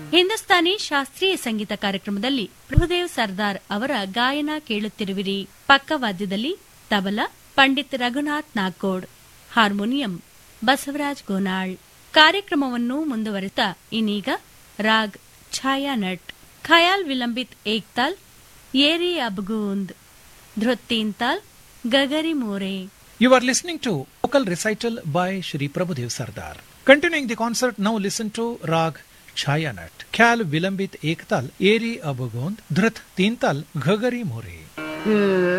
ಹಿಂದೂಸ್ತಾನಿ ಶಾಸ್ತ್ರೀಯ ಸಂಗೀತ ಕಾರ್ಯಕ್ರಮದಲ್ಲಿ ಪ್ರಭುದೇವ್ ಸರ್ದಾರ್ ಅವರ ಗಾಯನ ಕೇಳುತ್ತಿರುವಿರಿ ಪಕ್ಕವಾದ್ಯದಲ್ಲಿ ತಬಲಾ ಪಂಡಿತ್ ರಘುನಾಥ್ ನಾಗೋಡ್ ಹಾರ್ಮೋನಿಯಂ ಬಸವರಾಜ್ ಗೋನಾಳ್ ಕಾರ್ಯಕ್ರಮವನ್ನು ಮುಂದುವರಿತಾ ಇನ್ನೀಗ ರಾಗ್ ಛಾಯಾನಟ್ ಖಯಾಲ್ ವಿಲಂಬಿತ್ ಏಕ್ತಾಲ್ ಏರಿ ಅಬ್ಗೂಂದ್ ಧೃತ್ತೀನ್ತಾಲ್ ಗಗರಿ ಮೋರೆ You are listening to vocal recital by Shri Prabhudev Sardar. Continuing the concert, now listen to Rag Chayanat, Khyal Vilambit Ektal, Eri Abugond, Dhrit Tintal, Ghagari More.